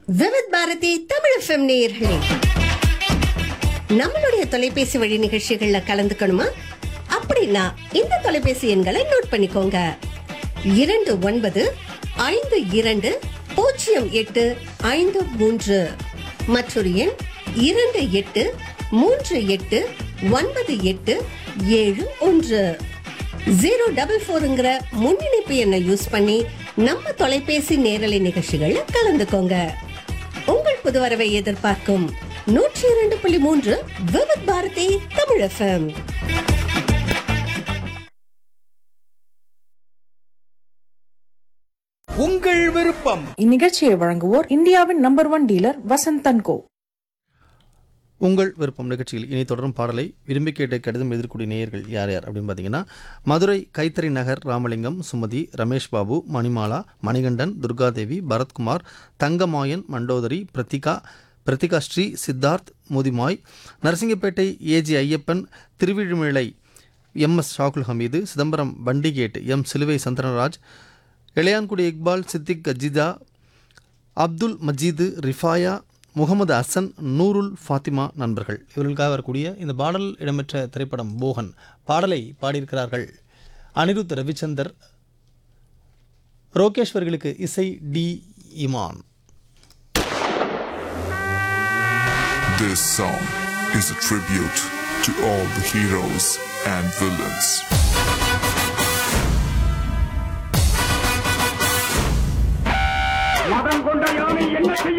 Vividh Bharathi Tamil FM நேயர்களே நம்மளுடைய தொலைபேசி வழி நிகழ்ச்சிகள்ல கலந்துக்கணுமா அப்படின்னா இந்த தொலைபேசி எண்களை நோட் பண்ணிக்கோங்க இரண்டு ஒன்பது ஐந்து இரண்டு பூஜ்ஜியம் எட்டு ஐந்து மூன்று மற்றொரு எண் இரண்டு எட்டு மூன்று எட்டு ஒன்பது எட்டு ஏழு ஒன்று ஜீரோ டபுள் ஃபோருங்கிற முன்னிணைப்பு எண்ணை யூஸ் பண்ணி நம்ம தொலைபேசி நேரலை நிகழ்ச்சிகள்ல கலந்துக்கோங்க உங்கள் புதுவரவை எதிர்பார்க்கும் நூற்றி இரண்டு புள்ளி மூன்று விவித் பாரதி தமிழ் எஃப்எம் உங்கள் விருப்பம் இந்நிகழ்ச்சியை வழங்குவோர் இந்தியாவின் number one dealer Vasanthan co உங்கள் விருப்பம் நிகழ்ச்சியில் இனி தொடரும் பாடலை விரும்பி கேட்ட கடிதம் எதிர்க்கூடிய நேயர்கள் யார் யார் அப்படின்னு பார்த்தீங்கன்னா மதுரை கைத்தறி நகர் ராமலிங்கம் சுமதி ரமேஷ் பாபு மணிமாலா மணிகண்டன் துர்காதேவி பரத்குமார் தங்கமாயன் மண்டோதரி பிரத்திகா பிரத்திகா ஸ்ரீ சித்தார்த் முதிமாய் நரசிங்கப்பேட்டை ஏஜி ஐயப்பன் திருவிழிமிழை எம் எஸ் ஷாகுல் ஹமீது சிதம்பரம் பண்டிகேட் எம் சிலுவை சந்திரராஜ் இளையான்குடி இக்பால் சித்திக் கஜிதா அப்துல் மஜீது ரிஃபாயா முகமது ஹசன் நூருல் ஃபாத்திமா நண்பர்கள் இவர்களுக்காக வரக்கூடிய இந்த பாடல் இடம்பெற்ற திரைப்படம் போகன் பாடலை பாடியிருக்கிறார்கள் அனிருத் ரவிச்சந்தர் ரோகேஸ்வர்களுக்கு இசை D Imman This song is a tribute to all the heroes and villains. மதம் கொண்ட யானை என்ன செய்யும்